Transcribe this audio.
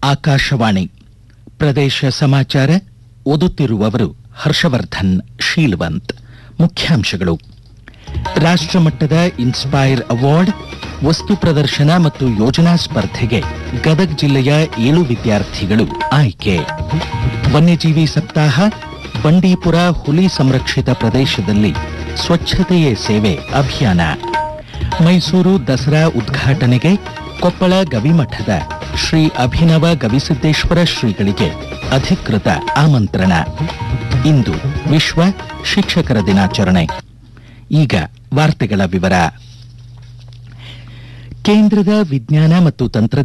ಆಕಾಶವಾಣಿ ಪ್ರದೇಶ ಸಮಾಚಾರ ಓದುತ್ತಿರುವವರು ಹರ್ಷವರ್ಧನ್ ಶೀಲ್ವಂತ್ ಮುಖ್ಯಾಂಶಗಳು ರಾಷ್ಟ್ರಮಟ್ಟದ ಇನ್ಸ್ಪೈರ್ ಅವಾರ್ಡ್ ವಸ್ತು ಪ್ರದರ್ಶನ ಮತ್ತು ಯೋಜನಾ ಸ್ಪರ್ಧೆಗೆ ಗದಗ ಜಿಲ್ಲೆಯ ಏಳು ವಿದ್ಯಾರ್ಥಿಗಳು ಆಯ್ಕೆ ವನ್ಯಜೀವಿ ಸಪ್ತಾಹ ಬಂಡೀಪುರ ಹುಲಿ ಸಂರಕ್ಷಿತ ಪ್ರದೇಶದಲ್ಲಿ ಸ್ವಚ್ಛತೆಯೇ ಸೇವೆ ಅಭಿಯಾನ ಮೈಸೂರು ದಸರಾ ಉದ್ಘಾಟನೆಗೆ ಕೊಪ್ಪಳ ಗವಿಮಠದ ಶ್ರೀ ಅಭಿನವ ಗವಿಸಿದ್ದೇಶ್ವರ ಶ್ರೀಗಳಿಗೆ ಅಧಿಕೃತ ಆಮಂತ್ರಣ ಇಂದು ವಿಶ್ವ ಶಿಕ್ಷಕರ ದಿನಾಚರಣೆ ಈಗ ವಾರ್ತೆಗಳ ವಿವರ ಕೇಂದ್ರದ ವಿಜ್ಞಾನ ಮತ್ತು ತಂತ್ರಜ್ಞಾನ